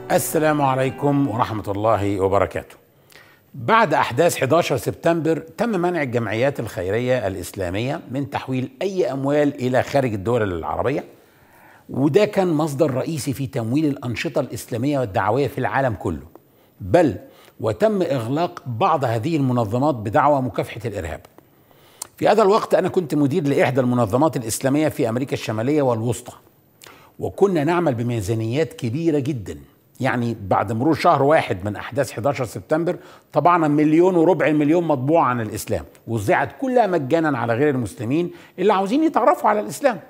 السلام عليكم ورحمة الله وبركاته. بعد أحداث 11 سبتمبر تم منع الجمعيات الخيرية الإسلامية من تحويل أي أموال إلى خارج الدول العربية وده كان مصدر رئيسي في تمويل الأنشطة الإسلامية والدعوية في العالم كله بل وتم إغلاق بعض هذه المنظمات بدعوى مكافحة الإرهاب في هذا الوقت أنا كنت مدير لإحدى المنظمات الإسلامية في أمريكا الشمالية والوسطى وكنا نعمل بميزانيات كبيرة جدا يعني بعد مرور شهر واحد من أحداث 11 سبتمبر طبعنا مليون وربع المليون مطبوع عن الإسلام وزعت كلها مجانا على غير المسلمين اللي عاوزين يتعرفوا على الإسلام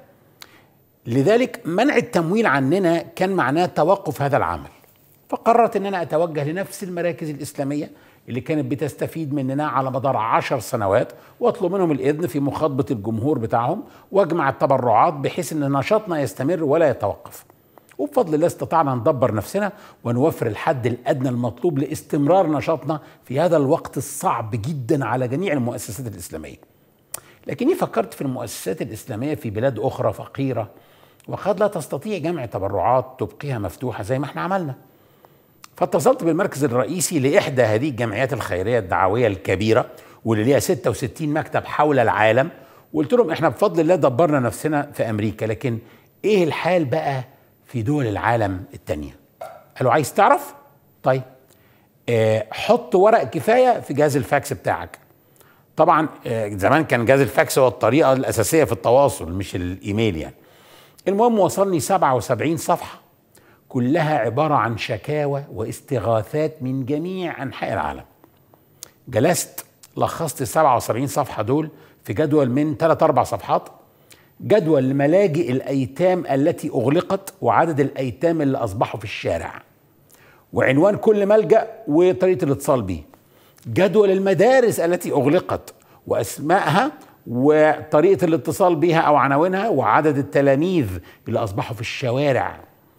لذلك منع التمويل عننا كان معناه توقف هذا العمل فقررت ان انا اتوجه لنفس المراكز الاسلاميه اللي كانت بتستفيد مننا على مدار عشر سنوات واطلب منهم الاذن في مخاطبه الجمهور بتاعهم واجمع التبرعات بحيث ان نشاطنا يستمر ولا يتوقف وبفضل الله استطعنا ندبر نفسنا ونوفر الحد الادنى المطلوب لاستمرار نشاطنا في هذا الوقت الصعب جدا على جميع المؤسسات الاسلاميه لكني فكرت في المؤسسات الاسلاميه في بلاد اخرى فقيره وقد لا تستطيع جمع تبرعات تبقيها مفتوحه زي ما احنا عملنا فاتصلت بالمركز الرئيسي لإحدى هذه الجمعيات الخيرية الدعوية الكبيرة واللي ليها 66 مكتب حول العالم وقلت لهم احنا بفضل الله دبرنا نفسنا في أمريكا لكن ايه الحال بقى في دول العالم التانية قالوا عايز تعرف طيب اه حط ورق كفاية في جهاز الفاكس بتاعك طبعا اه زمان كان جهاز الفاكس هو الطريقة الأساسية في التواصل مش الإيميل يعني المهم وصلني 77 صفحة كلها عبارة عن شكاوى واستغاثات من جميع أنحاء العالم جلست لخصت 77 صفحة دول في جدول من 3 أربع صفحات جدول لملاجئ الأيتام التي أغلقت وعدد الأيتام اللي أصبحوا في الشارع وعنوان كل ملجأ وطريقة الاتصال به جدول المدارس التي أغلقت وأسمائها وطريقة الاتصال بها أو عناوينها وعدد التلاميذ اللي أصبحوا في الشوارع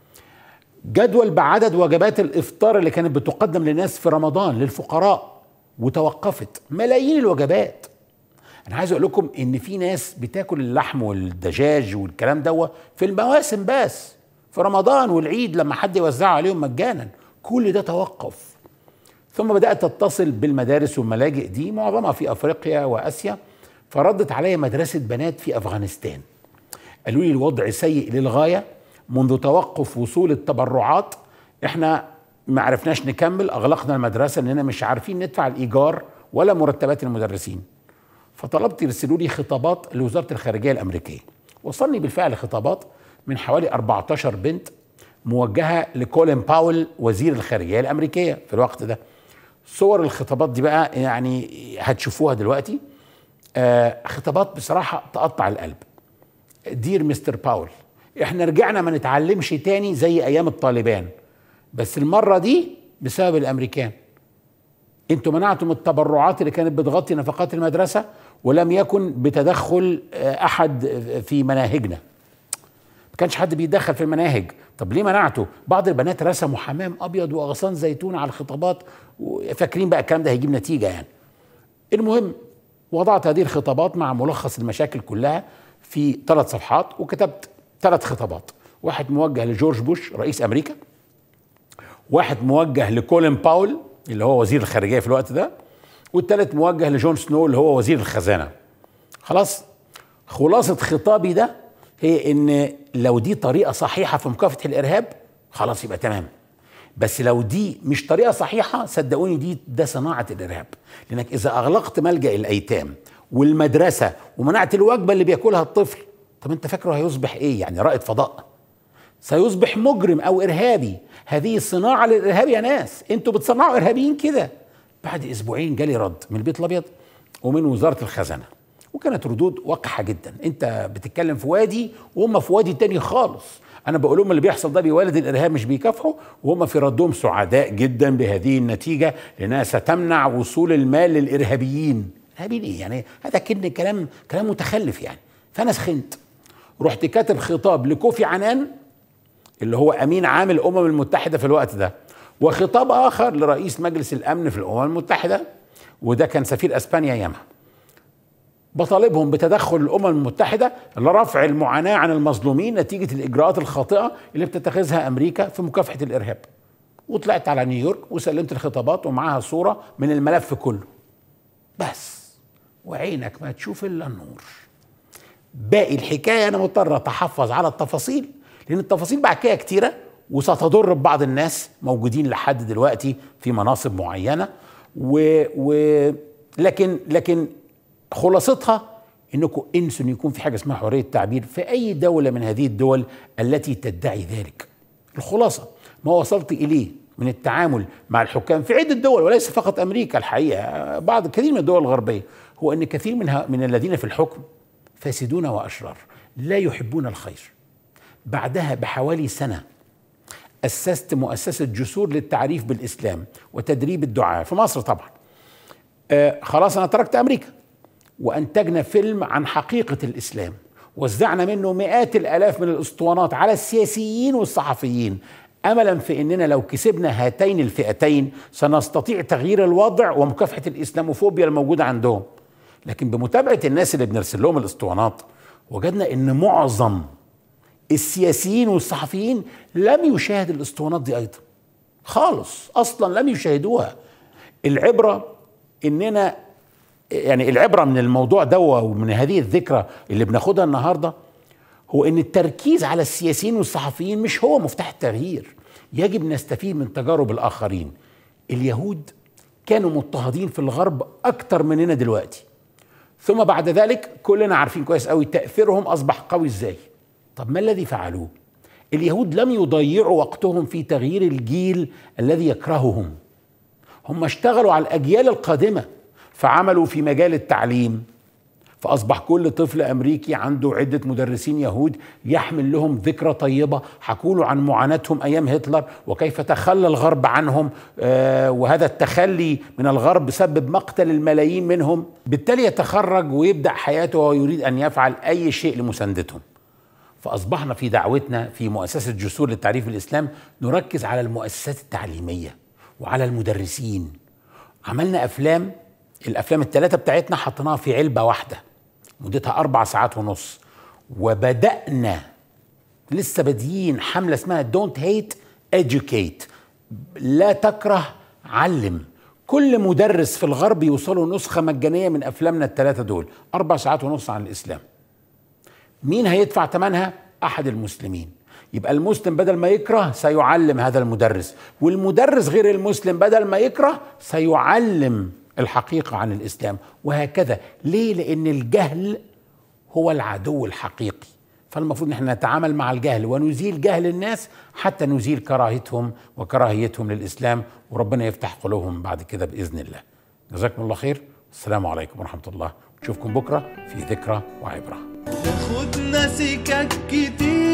جدول بعدد وجبات الافطار اللي كانت بتقدم للناس في رمضان للفقراء وتوقفت ملايين الوجبات انا عايز اقول لكم ان في ناس بتاكل اللحم والدجاج والكلام دوت في المواسم بس في رمضان والعيد لما حد يوزعه عليهم مجانا كل ده توقف ثم بدات اتصل بالمدارس والملاجئ دي معظمها في افريقيا واسيا فردت عليا مدرسه بنات في افغانستان قالوا لي الوضع سيء للغايه منذ توقف وصول التبرعات احنا ما عرفناش نكمل اغلقنا المدرسه لاننا مش عارفين ندفع الايجار ولا مرتبات المدرسين فطلبت يرسلوا لي خطابات لوزاره الخارجيه الامريكيه وصلني بالفعل خطابات من حوالي 14 بنت موجهه لكولين باول وزير الخارجيه الامريكيه في الوقت ده صور الخطابات دي بقى يعني هتشوفوها دلوقتي آه خطابات بصراحه تقطع القلب دير مستر باول احنا رجعنا ما نتعلمش تاني زي ايام الطالبان بس المره دي بسبب الامريكان انتوا منعتم التبرعات اللي كانت بتغطي نفقات المدرسه ولم يكن بتدخل احد في مناهجنا ما كانش حد بيتدخل في المناهج طب ليه منعته بعض البنات رسموا حمام ابيض واغصان زيتون على الخطابات فاكرين بقى الكلام ده هيجيب نتيجه يعني المهم وضعت هذه الخطابات مع ملخص المشاكل كلها في ثلاث صفحات وكتبت ثلاث خطابات واحد موجه لجورج بوش رئيس امريكا واحد موجه لكولين باول اللي هو وزير الخارجيه في الوقت ده والثالث موجه لجون سنو اللي هو وزير الخزانه خلاص خلاصه خطابي ده هي ان لو دي طريقه صحيحه في مكافحه الارهاب خلاص يبقى تمام بس لو دي مش طريقه صحيحه صدقوني دي ده صناعه الارهاب لانك اذا اغلقت ملجا الايتام والمدرسه ومنعت الوجبه اللي بياكلها الطفل طب انت فاكره هيصبح ايه يعني رائد فضاء سيصبح مجرم او ارهابي هذه صناعه للارهاب يا ناس انتوا بتصنعوا ارهابيين كده بعد اسبوعين جالي رد من البيت الابيض ومن وزاره الخزانه وكانت ردود وقحه جدا انت بتتكلم في وادي وهم في وادي تاني خالص انا بقول لهم اللي بيحصل ده بيولد الارهاب مش بيكافحوا وهم في ردهم سعداء جدا بهذه النتيجه لانها ستمنع وصول المال للارهابيين ارهابيين ايه يعني هذا كن كلام كلام متخلف يعني فانا سخنت رحت كاتب خطاب لكوفي عنان اللي هو امين عام الامم المتحده في الوقت ده وخطاب اخر لرئيس مجلس الامن في الامم المتحده وده كان سفير اسبانيا ياما بطالبهم بتدخل الامم المتحده لرفع المعاناه عن المظلومين نتيجه الاجراءات الخاطئه اللي بتتخذها امريكا في مكافحه الارهاب وطلعت على نيويورك وسلمت الخطابات ومعاها صوره من الملف كله بس وعينك ما تشوف الا النور باقي الحكايه انا مضطر اتحفظ على التفاصيل لان التفاصيل بعد كده كتيره وستضر ببعض الناس موجودين لحد دلوقتي في مناصب معينه و, و لكن لكن خلاصتها انكم انسوا ان يكون في حاجه اسمها حريه التعبير في اي دوله من هذه الدول التي تدعي ذلك. الخلاصه ما وصلت اليه من التعامل مع الحكام في عده دول وليس فقط امريكا الحقيقه بعض كثير من الدول الغربيه هو ان كثير من من الذين في الحكم فاسدون واشرار لا يحبون الخير. بعدها بحوالي سنه اسست مؤسسه جسور للتعريف بالاسلام وتدريب الدعاه في مصر طبعا. آه خلاص انا تركت امريكا وانتجنا فيلم عن حقيقه الاسلام وزعنا منه مئات الالاف من الاسطوانات على السياسيين والصحفيين املا في اننا لو كسبنا هاتين الفئتين سنستطيع تغيير الوضع ومكافحه الاسلاموفوبيا الموجوده عندهم لكن بمتابعه الناس اللي بنرسل لهم الاسطوانات وجدنا ان معظم السياسيين والصحفيين لم يشاهد الاسطوانات دي ايضا خالص اصلا لم يشاهدوها العبره اننا يعني العبره من الموضوع ده ومن هذه الذكرى اللي بناخدها النهارده هو ان التركيز على السياسيين والصحفيين مش هو مفتاح التغيير يجب نستفيد من تجارب الاخرين اليهود كانوا مضطهدين في الغرب اكتر مننا دلوقتي ثم بعد ذلك كلنا عارفين كويس قوي تاثيرهم اصبح قوي ازاي طب ما الذي فعلوه اليهود لم يضيعوا وقتهم في تغيير الجيل الذي يكرههم هم اشتغلوا على الاجيال القادمه فعملوا في مجال التعليم فأصبح كل طفل أمريكي عنده عدة مدرسين يهود يحمل لهم ذكرى طيبة حكوا له عن معاناتهم أيام هتلر وكيف تخلى الغرب عنهم آه وهذا التخلي من الغرب سبب مقتل الملايين منهم بالتالي يتخرج ويبدأ حياته ويريد أن يفعل أي شيء لمساندتهم فأصبحنا في دعوتنا في مؤسسة جسور للتعريف الإسلام نركز على المؤسسات التعليمية وعلى المدرسين عملنا أفلام الافلام الثلاثه بتاعتنا حطيناها في علبه واحده مدتها اربع ساعات ونص وبدانا لسه بادئين حمله اسمها دونت هيت educate لا تكره علم كل مدرس في الغرب يوصله نسخة مجانية من أفلامنا الثلاثة دول أربع ساعات ونص عن الإسلام مين هيدفع ثمنها؟ أحد المسلمين يبقى المسلم بدل ما يكره سيعلم هذا المدرس والمدرس غير المسلم بدل ما يكره سيعلم الحقيقة عن الإسلام وهكذا ليه؟ لأن الجهل هو العدو الحقيقي فالمفروض نحن نتعامل مع الجهل ونزيل جهل الناس حتى نزيل كراهتهم وكراهيتهم للإسلام وربنا يفتح قلوبهم بعد كده بإذن الله جزاكم الله خير السلام عليكم ورحمة الله نشوفكم بكرة في ذكرى وعبرة خدنا سكك كتير